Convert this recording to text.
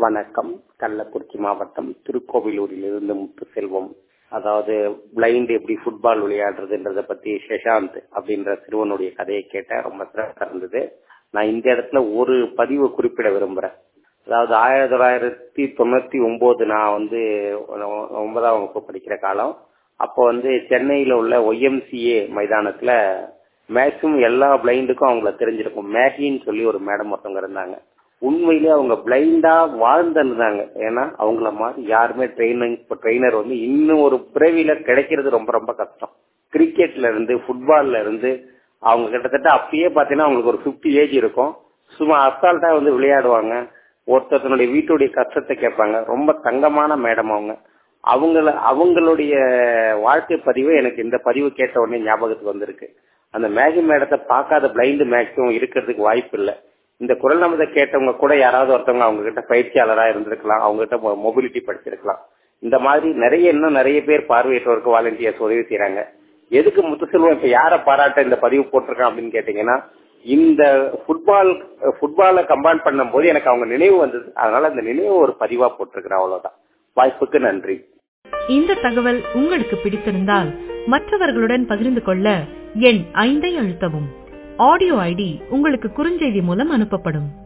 வணக்கம் கள்ளக்குறிச்சி மாவட்டம் திருக்கோவிலூரிலிருந்து முத்துசெல்வம் அதாவது பிளைண்ட் எப்படி ஃபுட்பால் விளையாடுறதுன்றத பத்தி ஷஷாந்த் அப்படின்ற சிறுவனுடைய கதையை கேட்டேன் ரொம்ப சிறப்பாக இருந்தது நான் இந்த இடத்துல ஒரு பதிவு குறிப்பிட விரும்புறேன் அதாவது ஆயிரத்தி தொள்ளாயிரத்தி தொண்ணூத்தி ஒன்பது நான் வந்து ஒன்பதாம் வகுப்பு படிக்கிற காலம் அப்போ வந்து சென்னையில உள்ள ஒய்எம்சிஏ மைதானத்துல மேக்சிமம் எல்லா பிளைண்டுக்கும் அவங்கள தெரிஞ்சிருக்கும் மேகின்னு சொல்லி ஒரு மேடம் ஒருத்தவங்க இருந்தாங்க உண்மையிலேயே அவங்க பிளைண்டா வாழ்ந்திருந்தாங்க ஏன்னா அவங்கள மாதிரி யாருமே ட்ரைனிங் இப்போ ட்ரெயினர் வந்து இன்னும் ஒரு பிறவியில கிடைக்கிறது ரொம்ப ரொம்ப கஷ்டம் கிரிக்கெட்ல இருந்து ஃபுட்பால்ல இருந்து அவங்க கிட்டத்தட்ட அப்பயே பார்த்தீங்கன்னா அவங்களுக்கு ஒரு ஃபிஃப்டி ஏஜ் இருக்கும் சும்மா அசால்ட்டா வந்து விளையாடுவாங்க ஒருத்தருடைய வீட்டுடைய கஷ்டத்தை கேட்பாங்க ரொம்ப தங்கமான மேடம் அவங்க அவங்கள அவங்களுடைய வாழ்க்கை பதிவு எனக்கு இந்த பதிவு கேட்ட உடனே ஞாபகத்துக்கு வந்திருக்கு அந்த மேகி மேடத்தை பார்க்காத பிளைண்டு மேக்ஸிமம் இருக்கிறதுக்கு வாய்ப்பு இல்லை இந்த குரல் நமதை கேட்டவங்க கூட யாராவது ஒருத்தவங்க அவங்க கிட்ட பயிற்சியாளரா இருந்திருக்கலாம் அவங்க கிட்ட மொபிலிட்டி படிச்சிருக்கலாம் இந்த மாதிரி நிறைய இன்னும் நிறைய பேர் பார்வையற்றோருக்கு வாலண்டியர்ஸ் உதவி செய்யறாங்க எதுக்கு முத்துசெல்வம் இப்ப யார பாராட்ட இந்த பதிவு போட்டிருக்கான் அப்படின்னு கேட்டீங்கன்னா இந்த ஃபுட்பால் ஃபுட்பாலை கம்பைன் பண்ணும் போது எனக்கு அவங்க நினைவு வந்தது அதனால அந்த நினைவு ஒரு பதிவா போட்டிருக்கிறேன் அவ்வளவுதான் வாய்ப்புக்கு நன்றி இந்த தகவல் உங்களுக்கு பிடித்திருந்தால் மற்றவர்களுடன் பகிர்ந்து கொள்ள எண் ஐந்தை அழுத்தவும் ஆடியோ ஐடி உங்களுக்கு குறுஞ்செய்தி மூலம் அனுப்பப்படும்